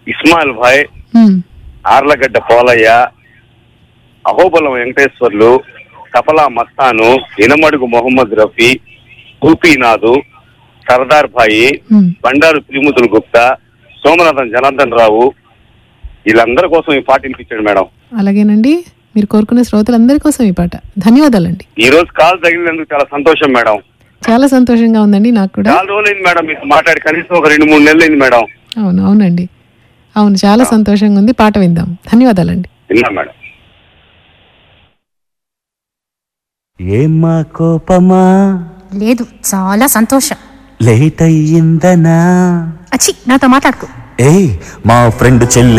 ఇస్మాయిల్ భాయ్ ఉమ్, ఆర్లగడ్డ పోలయ్య అహోబలం వెంకటేశ్వర్లు తపలా మస్తాను ఇనమడుగు మొహమ్మద్ రఫీ గోపీనాథు సర్దార్ భాయి ఉమ్. బండారు త్రిమూర్తులు గుప్తా సోమనాథన్ జనార్దన్ రావు వీళ్ళందరి కోసం ఈ పాట వినిపించాడు మేడం అలాగేనండి మీరు కోరుకునే శ్రోతలందరి కోసం ఈ పాట ధన్యవాదాలండి ఈ రోజు కాల్ తగిలినందుకు చాలా సంతోషం మేడం చాలా సంతోషంగా ఉందండి నాకు కూడా చాలా రోజులైంది మేడం మీకు మాట్లాడి కనీసం ఒక రెండు మూడు నెలలు అయింది మేడం అవును అవునండి అవును చాలా సంతోషంగా ఉంది పాట విందాం ధన్యవాదాలండి విన్నా మేడం ఏమ్మా కోపమా లేదు చాలా సంతోషం లేట్ అయ్యిందనా అచ్చి నాతో మాట్లాడుకో ఏయ్ మా ఫ్రెండ్ చెల్లె